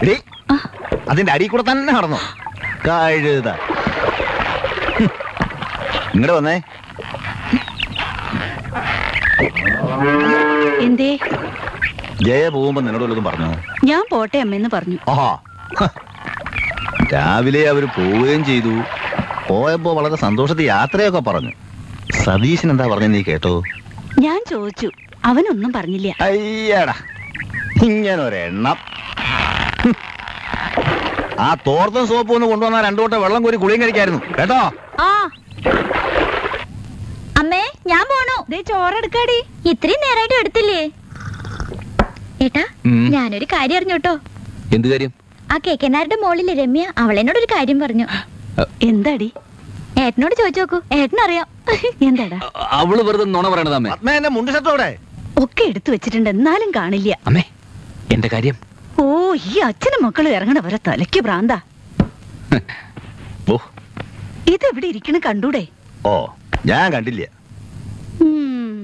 എടീ, അതിന്റെ അടി കൂടെ തന്നെ നടന്നു കഴുത ഇങ്ങോട്ട് വന്നേ എന്തേ ജയ പോകുമ്പോ നിന്നോട് വല്ലതും പറഞ്ഞു ഞാൻ പോട്ടെ അമ്മയെന്ന് പറഞ്ഞു ആഹാ ഹ. രാവിലെ അവര് പോവുകയും ചെയ്തു പോയപ്പോ വളരെ സന്തോഷത്തിൽ യാത്രയൊക്കെ പറഞ്ഞു സതീശൻ എന്താ പറഞ്ഞ നീ കേട്ടോ ഞാൻ ചോദിച്ചു അവനൊന്നും പറഞ്ഞില്ല അയ്യടാ ഇങ്ങനൊരെണ്ണം ഹും. ആ തോർത്തും സോപ്പും ഒന്ന് കൊണ്ടുവന്നാ രണ്ടു വട്ടം വെള്ളം കോരി കുളിയും കഴിക്കായിരുന്നു കേട്ടോ ആ അമ്മേ ഞാൻ പോണു ദേ ചോറെടുക്കാടി ഇത്രയും നേരമായിട്ട് എടുത്തില്ലേ ഏട്ടാ ഉം. ഞാനൊരു കാര്യം അറിഞ്ഞു കേട്ടോ എന്ത് കാര്യം ആ കേക്കനാരുടെ മോളില് രമ്യ അവളെന്നോട് ഒരു കാര്യം പറഞ്ഞു എന്താടി ഏട്ടനോട് ചോദിച്ചു നോക്കൂ ഏട്ടനറിയാം എന്താടാ അ- അവള് വെറുതെ നുണ പറയണത് അമ്മേ പത്മ എന്നെ മുണ്ട് ഷർട്ടോടെ ഒക്കെ എടുത്തു വെച്ചിട്ടുണ്ട് എന്നാലും കാണില്ല അമ്മേ എന്റെ കാര്യം ഓ ഈ അച്ഛനും മക്കളും ഇറങ്ങണ വരെ തലയ്ക്ക് ഭ്രാന്താ ഓ ഇതെവിടെ ഇരിക്കണ കണ്ടൂടെ ഓ ഞാൻ കണ്ടില്ല ഉം,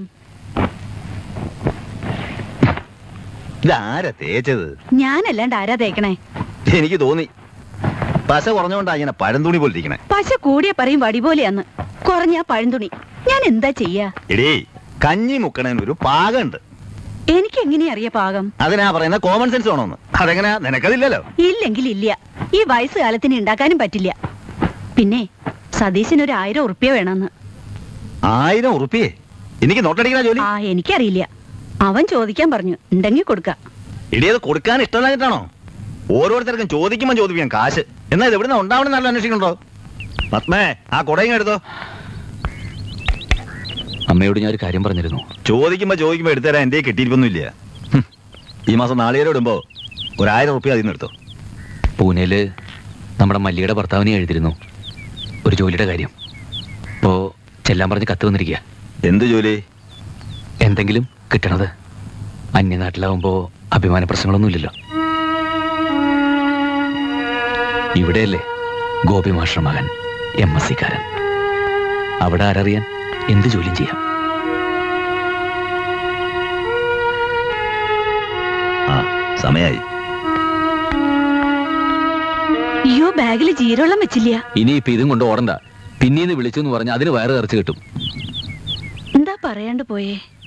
ഇതാരാ തേച്ചത് ഞാനല്ലാണ്ട് ആരാ തേക്കണേ എനിക്ക് തോന്നി പശ കുറഞ്ഞോണ്ടാ ഇങ്ങനെ പഴന്തുണി പോലെ ഇരിക്കണേ പശ കൂടിയ പറയും വടി പോലെയാന്ന് കുറഞ്ഞ പഴന്തുണി ഞാൻ എന്താ ചെയ്യാ എടീ കഞ്ഞി മുക്കണേന് ഒരു പാകമുണ്ട് എനിക്ക് എങ്ങനെയാ അറിയ പാകം അതിനാ പറയുന്ന കോമൺ സെൻസ് വേണമെന്ന് അതെങ്ങനെയാ നിനക്കതില്ലല്ലോ ഇല്ലെങ്കിൽ ഇല്ല ഈ വയസ്സുകാലത്തിന് ഉണ്ടാക്കാനും പറ്റില്ല പിന്നെ സതീശന് ഒരു ആയിരം ഉറുപ്പ്യ വേണമെന്ന് ആയിരം ഉറുപ്പിയേ എനിക്ക് നോട്ടടിക്കണ ജോലി ആ എനിക്കറിയില്ല അവൻ ചോദിക്കാൻ പറഞ്ഞു ഉണ്ടെങ്കിൽ കൊടുക്ക എടീ അത് കൊടുക്കാൻ ഇഷ്ടമില്ലാഞ്ഞിട്ടാണോ ഓരോരുത്തർക്കും ചോദിക്കുമ്പോൾ ചോദിക്കാൻ കാശ് എന്നാ ഇത് എവിടുന്ന ഉണ്ടാവണം നല്ല അന്വേഷിക്കണ്ടോ പത്മേ ആ കുടയും എടുത്തോ അമ്മയോട് ഞാൻ ഒരു കാര്യം പറഞ്ഞിരുന്നു ചോദിക്കുമ്പോ ചോദിക്കുമ്പോ എടുത്തുതരാൻ എന്റെ കിട്ടിയിരിക്കൊന്നുമില്ല ഹും. ഈ മാസം നാളികേരം ഇടുമ്പോ ഒരു ആയിരം ഉറുപ്പ്യ അതിൽ നിന്ന് എടുത്തോ പൂനെയില് നമ്മുടെ മല്ലിയുടെ ഭർത്താവിനെ എഴുതിയിരുന്നു ഒരു ജോലിയുടെ കാര്യം ഇപ്പോ ചെല്ലാൻ പറഞ്ഞ് കത്ത് വന്നിരിക്കുക എന്ത് ജോലി എന്തെങ്കിലും കിട്ടണത് അന്യനാട്ടിലാവുമ്പോ അഭിമാന പ്രശ്നങ്ങളൊന്നുമില്ലല്ലോ ഇവിടെയല്ലേ ഗോപി മാസ്റ്റർ മകൻ എം എസ് സിക്കാരൻ അവിടെ ആരറിയാൻ എന്ത് ജോലിയും ചെയ്യാം ആ സമയായി അയ്യോ ബാഗിൽ ജീരവെള്ളം വെച്ചില്ല ഇനി ഇപ്പൊ ഇതും കൊണ്ട് ഓടണ്ട പിന്നീന്ന് വിളിച്ചു എന്ന് പറഞ്ഞാൽ അതിന് വയറ് നിറച്ച് കിട്ടും എന്താ പറയാണ്ട് പോയേ